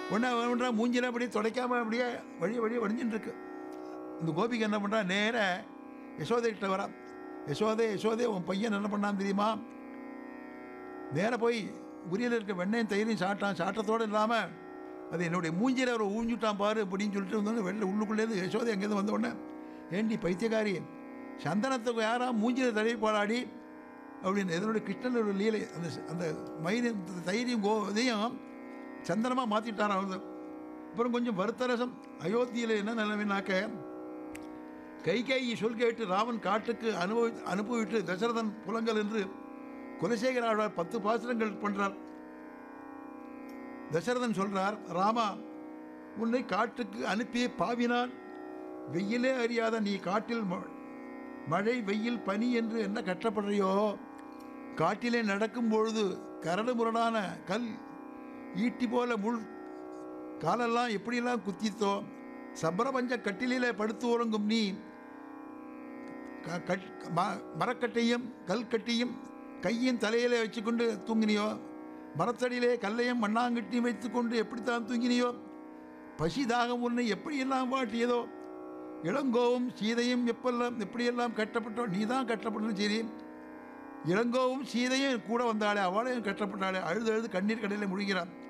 ஒன்றா ஒன்றா மூஞ்சில அப்படியே துடைக்காம அப்படியே வழிய வழியே வடிஞ்சுட்டு இருக்கு இந்த கோபிக்கு என்ன பண்ணுறா நேர யசோதைகிட்ட வரா யசோதே யசோதே உன் பையன் என்ன பண்ணான் தெரியுமா நேர போய் உரியல இருக்க வெண்ணையும் தயிரையும் சாப்பிட்டான் சாட்டத்தோடு இல்லாமல் அது என்னுடைய மூஞ்சில அவர் ஊஞ்சுட்டான் பாரு அப்படின்னு சொல்லிட்டு வந்தோடனே வெளில உள்ளுக்குள்ளேருந்து யசோதை அங்கேருந்து வந்த உடனே ஏண்டி பைத்தியக்காரி சந்தனத்துக்கு யாரா மூஞ்சில தடவி போராடி அப்படின்னு இதனுடைய கிருஷ்ணனோட லீலை அந்த அந்த மயிரும் தயிரையும் கோ இதையும் சந்தனமாக மாற்றிட்டாரான் அவர் அப்புறம் கொஞ்சம் வருத்தரசம் அயோத்தியில் என்ன நிலைமைனாக்க கைகேயி சொல் கேட்டு ராமன் காட்டுக்கு அனுபவி அனுபவிட்டு தசரதன் புலங்கள் என்று குலசேகர ஆழ்வார் பத்து பாசுரங்கள் பண்றார் தசரதன் சொல்றார் ராமா உன்னை காட்டுக்கு அனுப்பி பாவினான் வெயிலே அறியாத நீ காட்டில் ம- மழை வெயில் பனி என்று என்ன கஷ்டப்படுறியோ காட்டிலே நடக்கும் பொழுது கரடு முரடான கல் ஈட்டி போல முள் காலெல்லாம் எப்படியெல்லாம் குத்தித்தோ சப்ரபஞ்ச கட்டிலே படுத்து உறங்கும் நீ க- கட்- ம- மரக்கட்டையும் கல்கட்டியும் கையின் தலையிலே வச்சுக்கொண்டு தூங்கினியோ மரத்தடியிலே கல்லையும் மண்ணாங்கட்டியும் வைத்துக்கொண்டு எப்படித்தான் தூங்கினியோ பசி தாகம் உன்னை எப்படியெல்லாம் வாட்டியதோ இளங்கோவும் சீதையும் எப்பெல்லாம் எப்படியெல்லாம் கட்டப்பட்டோ நீ தான் கட்டப்பட்டதும் சரி இளங்கோவும் சீதையும் கூட வந்தாளே அவளையும் கட்டப்பட்டாளே அழுது அழுது கண்ணீர் கடையில் முழுகிறான்